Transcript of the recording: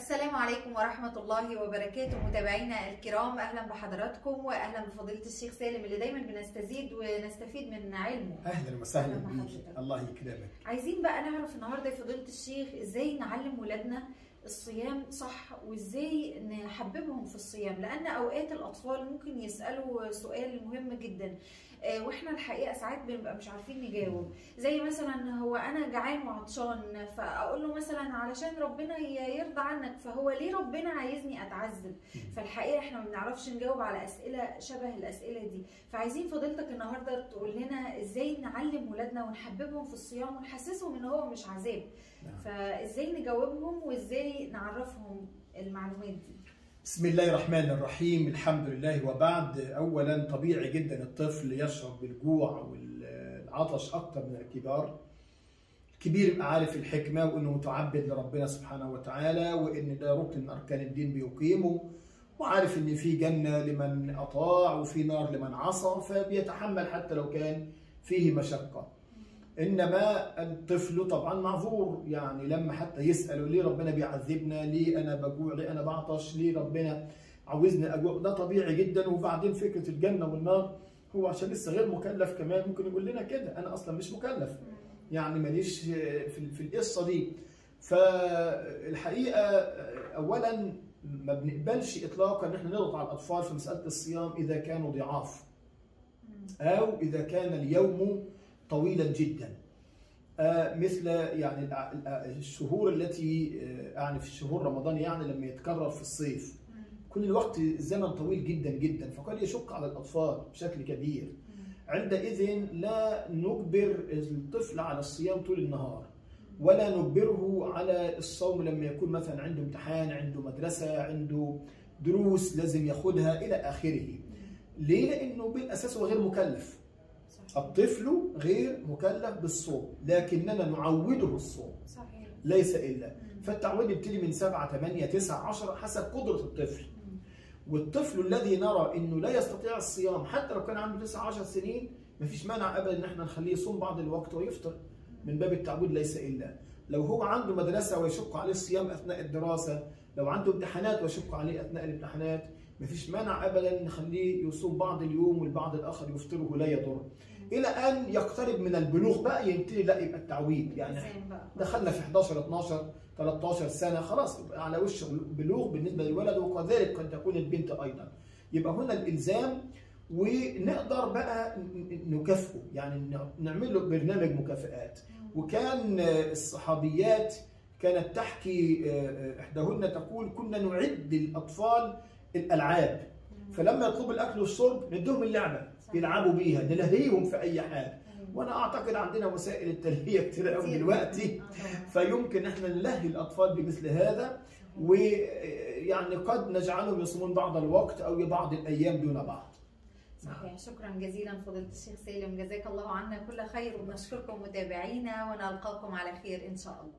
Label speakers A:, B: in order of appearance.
A: السلام عليكم ورحمة الله وبركاته متابعينا الكرام أهلا بحضراتكم وأهلا بفضيلة الشيخ سالم اللي دايما بنستزيد ونستفيد من علمه
B: اهلا وسهلا
A: أهلا
B: بيك
A: بحضرتك.
B: الله يكرمك
A: عايزين بقى نعرف النهاردة يا فضيلة الشيخ إزاي نعلم ولادنا الصيام صح وإزاي نحببهم في الصيام لأن أوقات الأطفال ممكن يسألوا سؤال مهم جدا آه، واحنا الحقيقه ساعات بنبقى مش عارفين نجاوب زي مثلا هو انا جعان وعطشان فاقول له مثلا علشان ربنا ي- يرضى عنك فهو ليه ربنا عايزني اتعذب فالحقيقه احنا ما بنعرفش نجاوب على اسئله شبه الاسئله دي فعايزين فضيلتك النهارده تقول لنا ازاي نعلم ولادنا ونحببهم في الصيام ونحسسهم ان هو مش عذاب
B: نعم.
A: فازاي نجاوبهم وازاي نعرفهم المعلومات دي
B: بسم الله الرحمن الرحيم الحمد لله وبعد اولا طبيعي جدا الطفل يشعر بالجوع والعطش اكتر من الكبار الكبير يبقى عارف الحكمه وانه متعبد لربنا سبحانه وتعالى وان ده ركن من اركان الدين بيقيمه وعارف ان في جنه لمن اطاع وفي نار لمن عصى فبيتحمل حتى لو كان فيه مشقه انما الطفل طبعا معذور يعني لما حتى يسالوا ليه ربنا بيعذبنا ليه انا بجوع ليه انا بعطش ليه ربنا عاوزني اجوع ده طبيعي جدا وبعدين فكره الجنه والنار هو عشان لسه غير مكلف كمان ممكن يقول لنا كده انا اصلا مش مكلف يعني ماليش في في القصه دي فالحقيقه اولا ما بنقبلش اطلاقا ان احنا نضغط على الاطفال في مساله الصيام اذا كانوا ضعاف أو إذا كان اليوم طويلا جدا آه، مثل يعني الع- الع- الشهور التي آه، أعني في الشهور رمضان يعني لما يتكرر في الصيف كل الوقت زمن طويل جدا جدا فقد يشق على الأطفال بشكل كبير عندئذ لا نجبر الطفل على الصيام طول النهار ولا نجبره على الصوم لما يكون مثلا عنده امتحان عنده مدرسة عنده دروس لازم ياخدها إلى آخره ليه؟ لأنه بالأساس هو غير مكلف
A: صحيح
B: الطفل غير مكلف بالصوم لكننا نعوده الصوم
A: صحيح
B: ليس إلا فالتعويد يبتدي من 7 8 9 10 حسب قدرة الطفل والطفل الذي نرى انه لا يستطيع الصيام حتى لو كان عنده 9 10 سنين مفيش مانع ابدا ان احنا نخليه يصوم بعض الوقت ويفطر من باب التعويد ليس الا لو هو عنده مدرسه ويشق عليه الصيام اثناء الدراسه لو عنده امتحانات ويشق عليه اثناء الامتحانات مفيش مانع ابدا نخليه يصوم بعض اليوم والبعض الاخر يفطره لا يضر الى ان يقترب من البلوغ بقى يبتدي لا يبقى التعويد يعني
A: إزاي بقى؟
B: دخلنا في 11 12 13 سنه خلاص يبقى على وش بلوغ بالنسبه للولد وكذلك قد تكون البنت ايضا يبقى هنا الالزام ونقدر بقى ن- نكافئه يعني ن- نعمل له برنامج مكافئات وكان آه، الصحابيات كانت تحكي آه، آه، احداهن تقول كنا نعد للاطفال الالعاب فلما يطلبوا الاكل والشرب نديهم اللعبه يلعبوا بيها نلهيهم في اي حال وانا اعتقد عندنا وسائل التلهيه كتير قوي
A: كتير.
B: دلوقتي
A: آه.
B: فيمكن احنا نلهي الاطفال بمثل هذا ويعني قد نجعلهم يصومون بعض الوقت او بعض الايام دون بعض
A: صحيح شكرا جزيلا فضيلة الشيخ سالم جزاك الله عنا كل خير وبنشكركم متابعينا ونلقاكم على خير إن شاء الله